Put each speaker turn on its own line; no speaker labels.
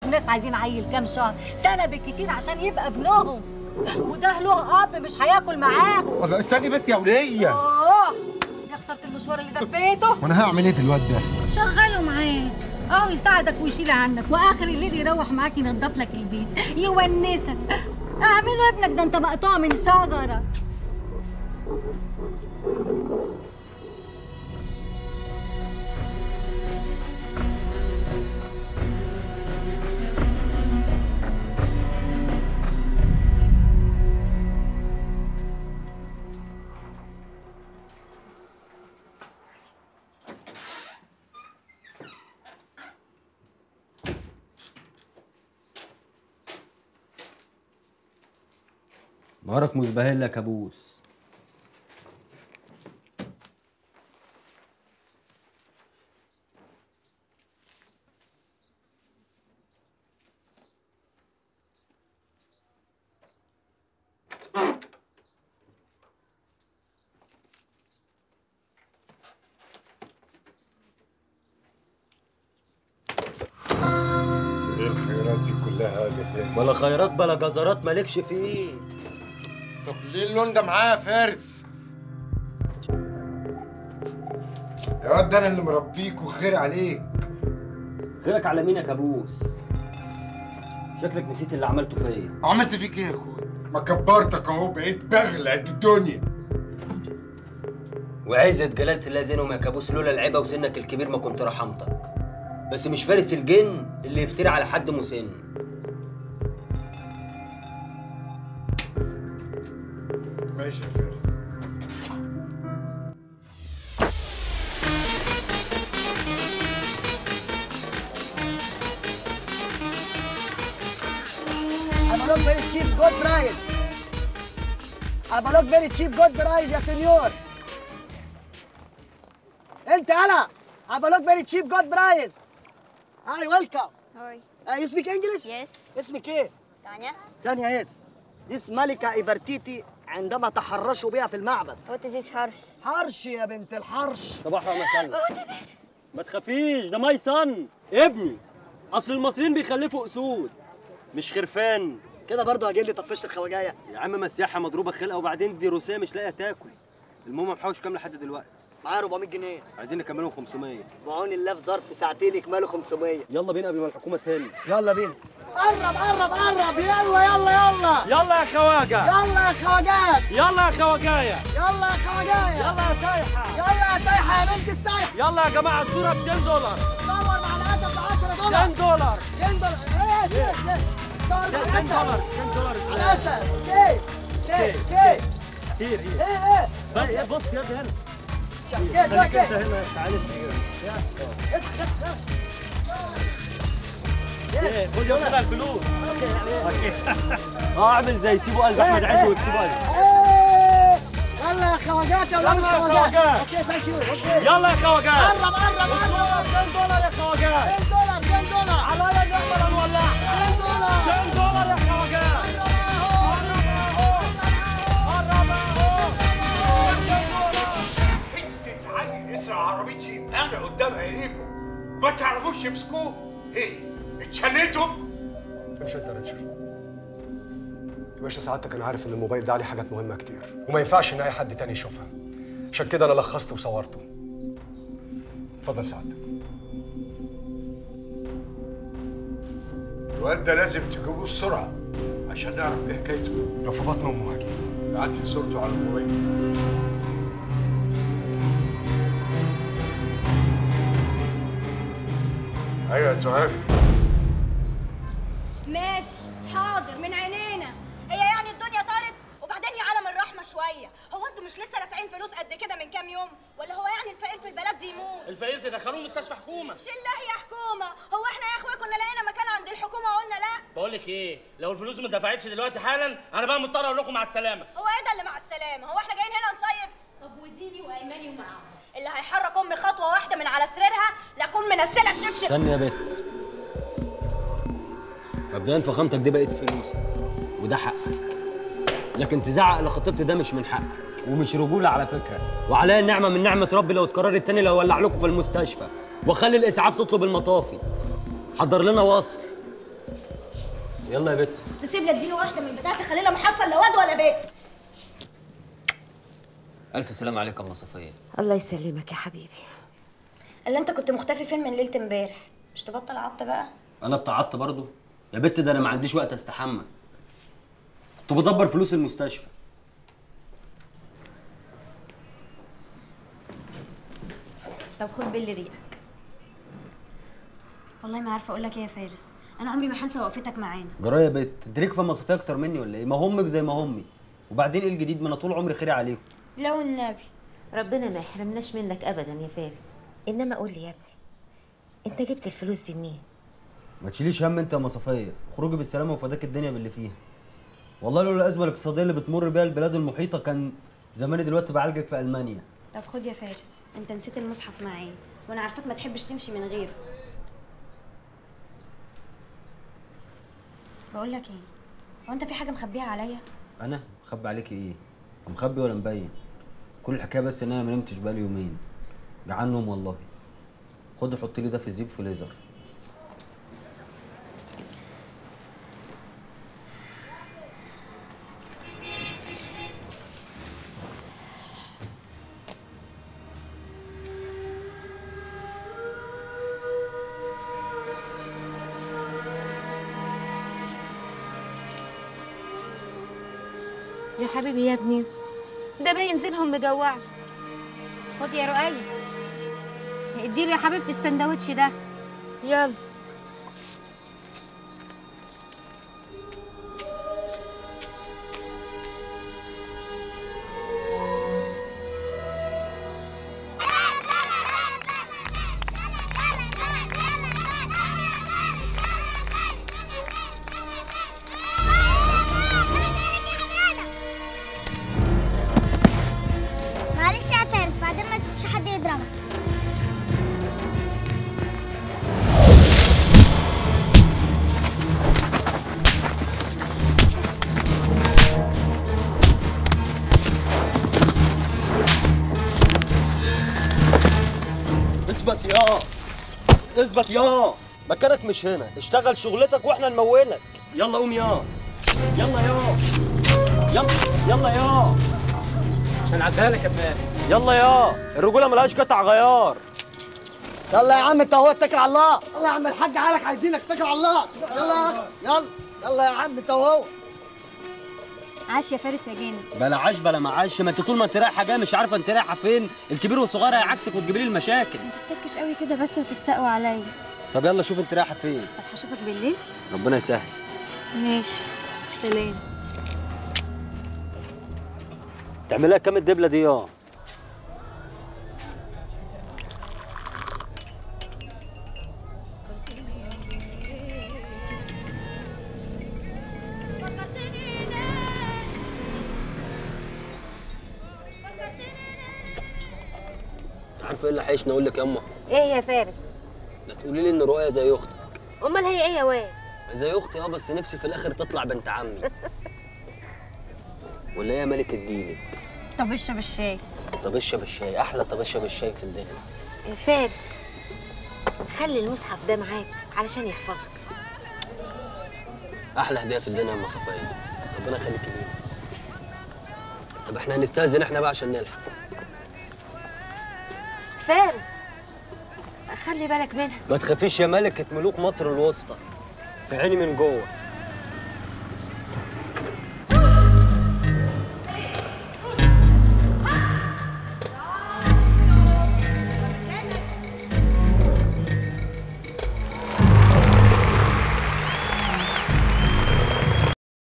ناس عايزين عيل كام شهر سنه بالكتير عشان يبقى ابنهم وده له اب مش هياكل معاهم
والله استني بس يا وليه
اوه يا خساره المشوار اللي دبيته
وانا هعمل ايه في الواد ده
شغله معاه اه يساعدك ويشيل عنك واخر الليل يروح معاك ينضف لك البيت يونسك اعمله ابنك ده انت مقطوع من شجره
نهارك مزبهل لك ابوس
ايه الخيرات دي كلها يا فارس
بلا خيرات بلا جزرات مالكش فيه
طب ليه اللون ده معايا يا فارس يا واد ده انا اللي مربيك وخير عليك
خيرك على مين يا كابوس شكلك نسيت اللي عملته فيا
عملت فيك ايه يا اخويا ما كبرتك اهو بقيت بغلى قد الدنيا
وعزة جلالة الله زينهم يا كابوس لولا العيبة وسنك الكبير ما كنت رحمتك بس مش فارس الجن اللي يفتري على حد مسن
ماشي يا فارس
I'm not very cheap good price. I'm not very cheap good price يا سنيور. انت يلا. I'm not very cheap good price. Hi, welcome.
Hi.
Uh, you speak English?
Yes.
اسمك ايه؟
Tanya.
تانيا يس. This ملكة إيفرتيتي عندما تحرشوا بها في المعبد.
What is this harsh?
حرش يا بنت الحرش.
صباح الخير ما تخافيش ده ماي صن ابني اصل المصريين بيخلفوا اسود مش خرفان
كده برضه هجيب لي طفشت الخواجايه
يا عم مسيحه مضروبه خلقه وبعدين دي روسيه مش لاقيه تاكل المهم محوش كام لحد دلوقتي
معايا 400 جنيه
عايزين نكملهم 500
بعون الله في ظرف ساعتين يكملوا 500
يلا بينا قبل ما الحكومه تهل
يلا بينا قرب قرب قرب يلا يلا يلا
يلا يا خواجه
يلا يا خواجات
يلا يا خواجايه
يلا يا خواجايه
يلا يا سايحه
يلا يا سايحه يا بنت السايحه
يلا يا جماعه الصوره ب 200 دولار
صور مع الاسد ب 10 دولار
10 دولار
10 دولار ايه ايه ايه صور مع
10
الاسد
دولار 10 دولار
على الاسد كيف كيف كيف
هير هير
ايه ايه
طيب بص يا هنا
كيف
خليك انت
كيف
هنا تعالى ايه خد يلا الفلوس اوكي اه اعمل زي سيبوا قلب احمد عز وتسيبوا قلب
ايه يلا يا خواجات يا ولاد
يلا يا
الخواجات
خواجات.
اوكي ثانك يو اوكي
يلا يا خواجات
قرب قرب قرب
10 دولار يا خواجات
10 دولار 10 دولار
على لا نعمل الولع
10 دولار
10 دولار يا خواجات
حتة عيل يسرق عربيتي انا قدام عينيكم ما تعرفوش تمسكوه ايه اتشليتم
مش انت يا ريتشارد يا باشا سعادتك انا عارف ان الموبايل ده عليه حاجات مهمه كتير وما ينفعش ان اي حد تاني يشوفها عشان كده انا لخصت وصورته اتفضل سعادتك
الواد ده لازم تجيبوه بسرعة عشان نعرف ايه حكايته
لو في بطن امه هجيبه
بعت لي صورته على الموبايل ايوه يا تهاني
ماشي حاضر من عينينا هي يعني الدنيا طارت وبعدين يا عالم الرحمه شويه هو انتوا مش لسه لاسعين فلوس قد كده من كام يوم ولا هو يعني الفقير في البلد دي يموت
الفقير تدخلوه مستشفى حكومه
شله يا حكومه هو احنا يا اخويا كنا لقينا مكان عند الحكومه وقلنا لا
بقول لك ايه لو الفلوس ما دفعتش دلوقتي حالا انا بقى مضطر اقول لكم مع السلامه
هو ايه ده اللي مع السلامه هو احنا جايين هنا نصيف طب وديني وايماني ومعاهم اللي هيحرك امي خطوه واحده من على سريرها لاكون منسله الشبشب
استني يا بت مبدئيا فخامتك دي بقت فلوسك وده حقك لكن تزعق لخطيبتي ده مش من حقك ومش رجوله على فكره وعليا النعمه من نعمه ربي لو اتكررت تاني لو ولع لكم في المستشفى واخلي الاسعاف تطلب المطافي حضر لنا وصل يلا يا بت
تسيب لي اديني واحده من بتاعتي خلينا محصل لا واد ولا بيت
الف سلام عليك يا ام صفيه
الله يسلمك يا حبيبي
اللي انت كنت مختفي فين من ليله امبارح مش تبطل عط بقى
انا بتعطى برضه يا بت ده انا ما عنديش وقت استحمى كنت بدبر فلوس المستشفى
طب خد بالي ريقك والله ما عارفه اقول لك ايه يا فارس انا عمري ما هنسى وقفتك معانا
جرايه يا بت انت ليك في المصافيه اكتر مني ولا ايه ما همك زي ما همي وبعدين ايه الجديد ما انا طول عمري خيري عليكم
لو النبي
ربنا ما يحرمناش منك ابدا يا فارس انما قول لي يا ابني انت جبت الفلوس دي منين
ما تشيليش هم انت يا مصافيه خروجي بالسلامه وفداك الدنيا باللي فيها والله لولا الازمه الاقتصاديه اللي بتمر بيها البلاد المحيطه كان زماني دلوقتي بعالجك في المانيا
طب خد يا فارس انت نسيت المصحف معايا وانا عارفاك ما تحبش تمشي من غيره بقول لك ايه هو انت في حاجه مخبيها عليا
انا مخبي عليكي ايه مخبي ولا مبين كل الحكايه بس ان انا ما نمتش بقالي يومين جعان نوم والله خد حط لي ده في الزيب فريزر
يا حبيبي يا ابني ده باين زينهم مجوع
خد يا رؤية اديله يا حبيبتي السندوتش ده
يلا
معلش يا فارس بعدين ما تسيبش حد يضربك
اثبت يا اثبت يا مكانك مش هنا اشتغل شغلتك واحنا نمولك يلا قوم يا يلا يا يلا يلا يا
عشان عدها لك يا فارس
يلا يا الرجوله ملهاش قطع غيار
يلا يا عم انت هو اتكل على الله يلا يا عم الحاج عالك عايزينك اتكل على الله يلا يلا يلا يا عم انت وهو
عاش يا فارس يا جامد
بلا عاش بلا معاش ما انت طول ما انت رايحه جايه مش عارفه انت رايحه فين الكبير والصغير هيعكسك وتجيبي لي المشاكل
تركش قوي كده بس وتستقوى عليا
طب يلا شوف انت رايحه فين
طب هشوفك بالليل
ربنا يسهل
ماشي سلام
تعملها كام الدبله دي يا عارفه ايه اللي حيشني اقول لك يا اما
ايه يا فارس
لا تقولي لي ان رؤيا زي اختك
امال هي ايه يا واد
زي اختي اه بس نفسي في الاخر تطلع بنت عمي ولا هي ملكه دينك
طب اشرب الشاي
طبشه بالشاي احلى طبشه بالشاي في الدنيا
يا فارس خلي المصحف ده معاك علشان يحفظك
احلى هديه في الدنيا يا ام صفيه ربنا يخليك لينا طب احنا هنستاذن احنا بقى عشان نلحق
فارس خلي بالك منها
ما تخافيش يا ملكه ملوك مصر الوسطى في عيني من جوه